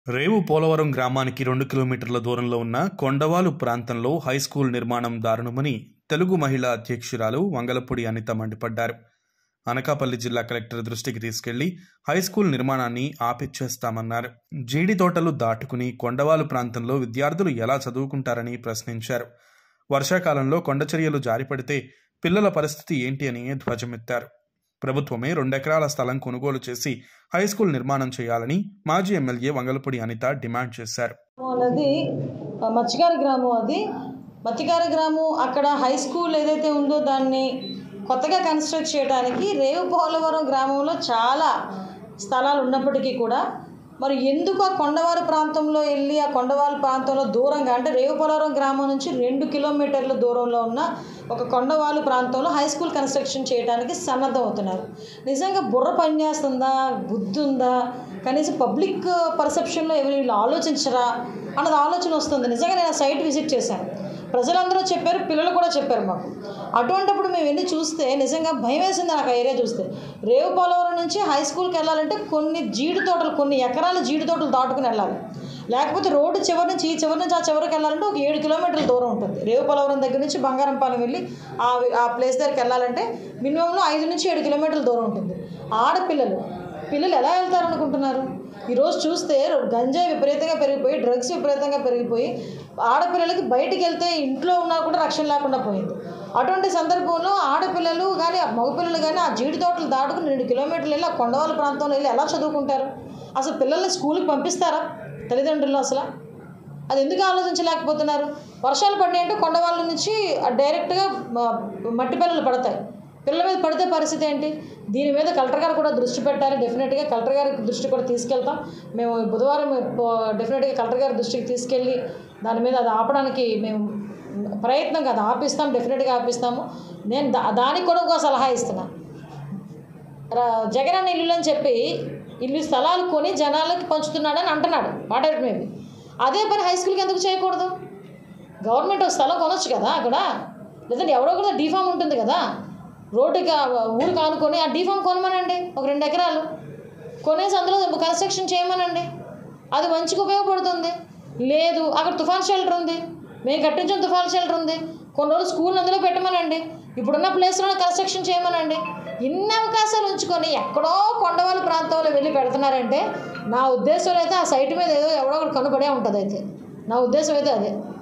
రేవు పోలవరం గ్రామానికి రెండు కిలోమీటర్ల దూరంలో ఉన్న కొండవాలు ప్రాంతంలో హైస్కూల్ నిర్మాణం దారుణమని తెలుగు మహిళా అధ్యక్షురాలు వంగలపూడి అనిత మండిపడ్డారు అనకాపల్లి జిల్లా కలెక్టర్ దృష్టికి తీసుకెళ్లి హైస్కూల్ నిర్మాణాన్ని ఆపిచ్చేస్తామన్నారు జీడి తోటలు దాటుకుని కొండవాలు ప్రాంతంలో విద్యార్థులు ఎలా చదువుకుంటారని ప్రశ్నించారు వర్షాకాలంలో కొండచర్యలు జారిపడితే పిల్లల పరిస్థితి ఏంటి అని ధ్వజమెత్తారు ప్రభుత్వమే రెండెకరాల స్థలం కొనుగోలు చేసి హైస్కూల్ నిర్మాణం చేయాలని మాజీ ఎమ్మెల్యే వంగలపూడి అనిత డిమాండ్ చేశారు అన్నది ఆ, మత్స్యకార గ్రామం అది మత్స్యకార గ్రామం అక్కడ హై స్కూల్ ఏదైతే ఉందో దాన్ని కొత్తగా కన్స్ట్రక్ట్ చేయడానికి రేవు పోలవరం గ్రామంలో చాలా స్థలాలు ఉన్నప్పటికీ కూడా మరి ఎందుకు ఆ కొండవారు ప్రాంతంలో వెళ్ళి ఆ కొండవారు ప్రాంతంలో దూరంగా అంటే రేవు పోలవరం గ్రామం నుంచి రెండు కిలోమీటర్ల దూరంలో ఉన్న ఒక కొండవాలు ప్రాంతంలో హై స్కూల్ కన్స్ట్రక్షన్ చేయడానికి సన్నద్ధం అవుతున్నారు నిజంగా బుర్ర పనిచేస్తుందా బుద్ధి ఉందా కనీసం పబ్లిక్ పర్సెప్షన్లో ఎవరు వీళ్ళు ఆలోచించరా అన్నది ఆలోచన వస్తుంది నిజంగా నేను ఆ సైట్ విజిట్ చేశాను ప్రజలందరూ చెప్పారు పిల్లలు కూడా చెప్పారు మాకు అటువంటప్పుడు మేము వెళ్ళి చూస్తే నిజంగా భయం వేసింది నాకు ఆ ఏరియా చూస్తే రేవు పోలవరం నుంచి హై స్కూల్కి వెళ్ళాలంటే కొన్ని జీడి తోటలు కొన్ని ఎకరాల జీడి తోటలు దాటుకుని వెళ్ళాలి లేకపోతే రోడ్డు చివరి నుంచి ఈ చివరి నుంచి ఆ చివరికి వెళ్ళాలంటే ఒక ఏడు కిలోమీటర్ల దూరం ఉంటుంది రేవు పోలవరం దగ్గర నుంచి బంగారంపాలెం వెళ్ళి ఆ ఆ ప్లేస్ దగ్గరికి వెళ్ళాలంటే మినిమంలో ఐదు నుంచి ఏడు కిలోమీటర్ల దూరం ఉంటుంది ఆడపిల్లలు పిల్లలు ఎలా వెళ్తారు అనుకుంటున్నారు ఈరోజు చూస్తే గంజాయి విపరీతంగా పెరిగిపోయి డ్రగ్స్ విపరీతంగా పెరిగిపోయి ఆడపిల్లలకి బయటికి వెళ్తే ఇంట్లో ఉన్నా కూడా రక్షణ లేకుండా పోయింది అటువంటి సందర్భంలో ఆడపిల్లలు కానీ ఆ మగపిల్లలు కానీ ఆ జీడి తోటలు దాటుకుని రెండు కిలోమీటర్లు వెళ్ళి ఆ కొండవాళ్ళ ప్రాంతంలో వెళ్ళి ఎలా చదువుకుంటారు అసలు పిల్లల్ని స్కూల్కి పంపిస్తారా తల్లిదండ్రులు అసలు అది ఎందుకు ఆలోచించలేకపోతున్నారు వర్షాలు పడినాయంటే కొండవాళ్ళ నుంచి డైరెక్ట్గా మట్టి పిల్లలు పడతాయి పిల్లల మీద పడితే పరిస్థితి ఏంటి దీని మీద కలెక్టర్ గారు కూడా దృష్టి పెట్టాలి డెఫినెట్గా కలెక్టర్ గారి దృష్టి కూడా తీసుకెళ్తాం మేము బుధవారం డెఫినెట్గా కలెక్టర్ గారి దృష్టికి తీసుకెళ్ళి దాని మీద అది ఆపడానికి మేము ప్రయత్నం కాదు ఆపిస్తాం డెఫినెట్గా ఆపిస్తాము నేను దా దానికి కూడా ఒక సలహా ఇస్తున్నా రా- జగన్ అన్న ఇల్లు అని చెప్పి ఇల్లు స్థలాలు కొని జనాలకి పంచుతున్నాడని అంటున్నాడు మాట మేబీ అదే పని హై స్కూల్కి ఎందుకు చేయకూడదు గవర్నమెంట్ ఒక స్థలం కొనొచ్చు కదా అక్కడ లేదంటే ఎవరో కూడా డీఫామ్ ఉంటుంది కదా రోడ్డుకి ఆ ఊరు కానుకొని ఆ డీఫామ్ కొనమనండి ఒక రెండు ఎకరాలు కొనేసి అందులో కన్స్ట్రక్షన్ చేయమనండి అది మంచిగా ఉపయోగపడుతుంది లేదు అక్కడ తుఫాన్ షెల్టర్ ఉంది మేము కట్టించిన తుఫాన్ షెల్టర్ ఉంది కొన్ని రోజులు స్కూల్ అందులో పెట్టమనండి ఇప్పుడున్న ప్లేస్లోనే కన్స్ట్రక్షన్ చేయమనండి ఇన్ని అవకాశాలు ఉంచుకొని ఎక్కడో కొండవాళ్ళ ప్రాంతంలో వెళ్ళి పెడుతున్నారంటే నా ఉద్దేశంలో అయితే ఆ సైట్ మీద ఏదో ఎవడో ఒకటి కనుబడే ఉంటుంది అయితే నా ఉద్దేశం అయితే అదే